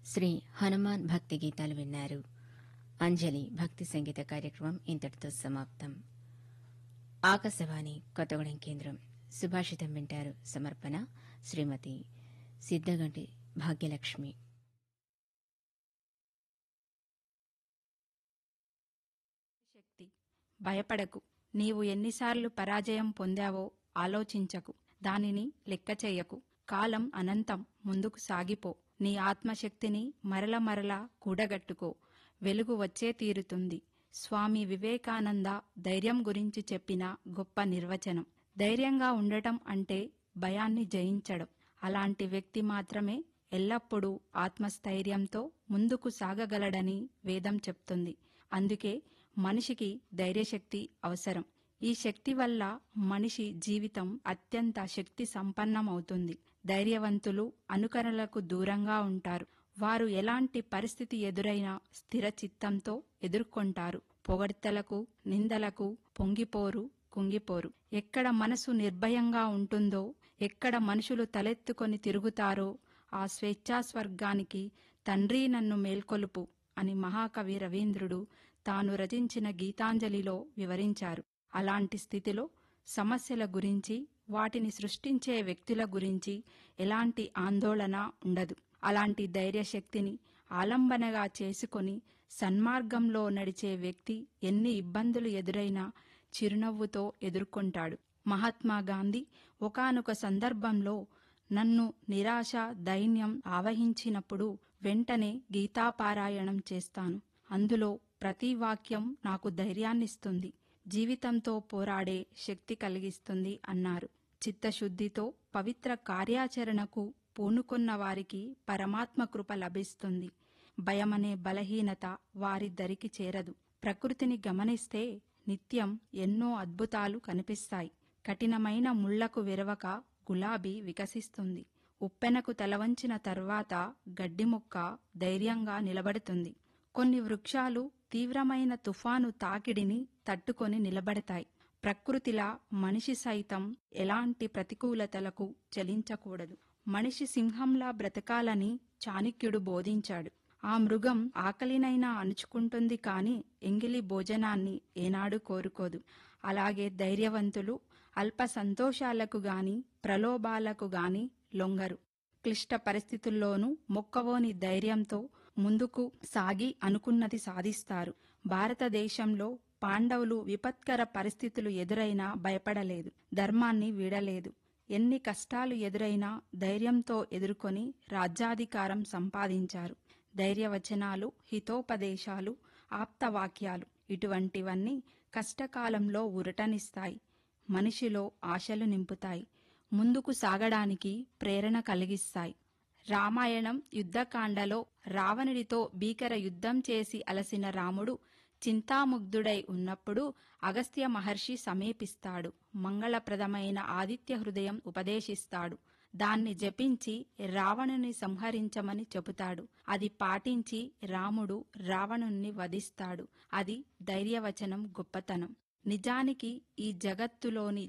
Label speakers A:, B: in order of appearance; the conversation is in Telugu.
A: శ్రీ హనుమాన్ భక్తి గీతాలు విన్నారు అంజలి భక్తి సంగీత కార్యక్రమం ఇంతటితో సమాప్తం ఆకాశవాణి కొత్తగూడెం కేంద్రం సుభాషితం వింటారు సమర్పణ శ్రీమతి సిద్దగంటి భాగ్యలక్ష్మి
B: శక్తి భయపడకు నీవు ఎన్నిసార్లు పరాజయం పొందావో ఆలోచించకు దానిని లెక్క చేయకు కాలం అనంతం ముందుకు సాగిపో నీ ఆత్మశక్తిని మరల మరల కూడగట్టుకో వెలుగు వచ్చే తీరుతుంది స్వామి వివేకానంద ధైర్యం గురించి చెప్పిన గొప్ప నిర్వచనం ధైర్యంగా ఉండటం అంటే భయాన్ని జయించడం అలాంటి వ్యక్తి మాత్రమే ఎల్లప్పుడూ ఆత్మస్థైర్యంతో ముందుకు సాగగలడని వేదం చెప్తుంది అందుకే మనిషికి ధైర్యశక్తి అవసరం ఈ శక్తి వల్ల మనిషి జీవితం అత్యంత శక్తి సంపన్నమవుతుంది ధైర్యవంతులు అనుకరణలకు దూరంగా ఉంటారు వారు ఎలాంటి పరిస్థితి ఎదురైనా స్థిర చిత్తంతో ఎదుర్కొంటారు పొగడ్తలకు నిందలకు పొంగిపోరు కుంగిపోరు ఎక్కడ మనసు నిర్భయంగా ఉంటుందో ఎక్కడ మనుషులు తలెత్తుకొని తిరుగుతారో ఆ స్వేచ్ఛా స్వర్గానికి తండ్రి నన్ను మేల్కొలుపు అని మహాకవి రవీంద్రుడు తాను రచించిన గీతాంజలిలో వివరించారు అలాంటి స్థితిలో సమస్యల గురించి వాటిని సృష్టించే వ్యక్తుల గురించి ఎలాంటి ఆందోళన ఉండదు అలాంటి ధైర్యశక్తిని ఆలంబనగా చేసుకొని సన్మార్గంలో నడిచే వ్యక్తి ఎన్ని ఇబ్బందులు ఎదురైనా చిరునవ్వుతో ఎదుర్కొంటాడు మహాత్మా గాంధీ ఒకానొక సందర్భంలో నన్ను నిరాశ దైన్యం ఆవహించినప్పుడు వెంటనే గీతాపారాయణం చేస్తాను అందులో ప్రతి వాక్యం నాకు ధైర్యాన్నిస్తుంది జీవితంతో పోరాడే శక్తి కలిగిస్తుంది అన్నారు చిత్తశుద్ధితో పవిత్ర కార్యాచరణకు పూనుకున్న వారికి పరమాత్మ కృప లభిస్తుంది భయమనే బలహీనత వారి దరికి చేరదు ప్రకృతిని గమనిస్తే నిత్యం ఎన్నో అద్భుతాలు కనిపిస్తాయి కఠినమైన ముళ్లకు విరవక గులాబీ వికసిస్తుంది ఉప్పెనకు తలవంచిన తర్వాత గడ్డి మొక్క ధైర్యంగా నిలబడుతుంది కొన్ని వృక్షాలు తీవ్రమైన తుఫాను తాకిడిని తట్టుకొని నిలబడతాయి ప్రకృతిలా మనిషి సైతం ఎలాంటి ప్రతికూలతలకు చలించకూడదు మనిషి సింహంలా బ్రతకాలని చాణక్యుడు బోధించాడు ఆ మృగం ఆకలినైనా అణుచుకుంటుంది కాని ఎంగిలి భోజనాన్ని ఏనాడు కోరుకోదు అలాగే ధైర్యవంతులు అల్ప సంతోషాలకు గాని ప్రలోభాలకు గాని లొంగరు క్లిష్ట పరిస్థితుల్లోనూ మొక్కవోని ధైర్యంతో ముందుకు సాగి అనుకున్నది సాధిస్తారు భారతదేశంలో పాండవులు విపత్కర పరిస్థితులు ఎదురైనా భయపడలేదు ధర్మాన్ని వీడలేదు ఎన్ని కష్టాలు ఎదురైనా ధైర్యంతో ఎదుర్కొని రాజ్యాధికారం సంపాదించారు ధైర్యవచనాలు హితోపదేశాలు ఆప్తవాక్యాలు ఇటువంటివన్నీ కష్టకాలంలో ఉరటనిస్తాయి మనిషిలో ఆశలు నింపుతాయి ముందుకు సాగడానికి ప్రేరణ కలిగిస్తాయి రామాయణం యుద్ధకాండలో రావణుడితో భీకర యుద్ధం చేసి అలసిన రాముడు చింతాముగ్ధుడై ఉన్నప్పుడు అగస్త్య మహర్షి సమీపిస్తాడు మంగళప్రదమైన ఆదిత్య హృదయం ఉపదేశిస్తాడు దాన్ని జపించి రావణుని సంహరించమని చెబుతాడు అది పాటించి రాముడు రావణుణ్ణి వధిస్తాడు అది ధైర్యవచనం గొప్పతనం నిజానికి ఈ జగత్తులోని